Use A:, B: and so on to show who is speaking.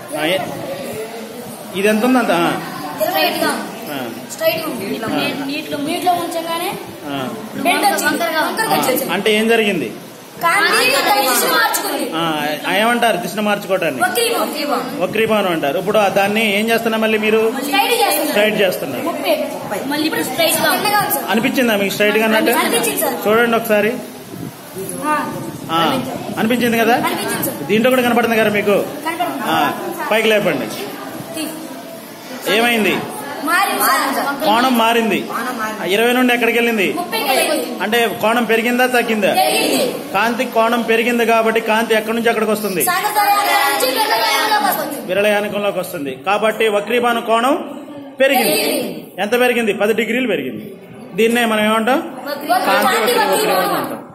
A: ఆ, ఏ- ఇది ఎంత ఉంది అంత ఆ,
B: స్ట్రైట్ గా
A: ఆ,
B: స్ట్రైట్ గా ఉంది ఇట్లా
A: ఆ.
B: నీటిలో నీటిలో ఉంచగానే
A: ఆ.
B: బెండ్ వచ్చింది వంకరగా వచ్చేసింది
A: అంటే ఏం జరిగింది
B: కానీ దాని దిశ మార్చుకుంది
A: ఆ, ఆ, ఏమంటారు దిశను మార్చుకోవటాన్ని
B: వక్రీభం వక్రీభం
A: వక్రీభవనం అంటారు ఇప్పుడు ఆ దాన్ని ఏం చేస్తున్నా మళ్ళీ మీరు
B: స్ట్రైట్ చేస్తున్నారు
A: స్ట్రైట్ చేస్తున్నారు
B: ముప్పై మళ్ళీ ఇప్పుడు స్ట్రైట్ గా కిందగా ఉంది సార్
A: అనిపించిందా మీకు స్ట్రైట్ గా అన్నట్టు
B: అనిపించింది సార్
A: చూడండి ఒకసారి
B: ఆ,
A: ఆ, అనిపించింది కదా
B: అనిపించింది సార్
A: దీంట్లో కూడా కనపడుతుంది కదా మీకు
B: కనపడుతుంది
A: ఆ, పైకి లేపండి
B: తీ.
A: ఏమైంది
B: మారింది సార్
A: కోణం మారింది ఆ, ఇరవై నుండి ఎక్కడికి వెళ్ళింది
B: ముప్పైకి వెళ్ళింది
A: అంటే కోణం పెరిగిందా తగ్గిందా
B: పెరిగింది
A: కాంతి కోణం పెరిగింది కాబట్టి కాంతి ఎక్కడి నుంచి ఎక్కడికి వస్తుంది
B: సాగతోయాల నుంచి గగనయానంలోకి వస్తుంది
A: విరళయానకంలోకి వస్తుంది కాబట్టి వక్రీభవన కోణం పెరిగింది ఎంత పెరిగింది పది డిగ్రీలు పెరిగింది దీన్నే మనం ఏమంటాం కాంతి వక్రీ వక్రీభవనం అంటాం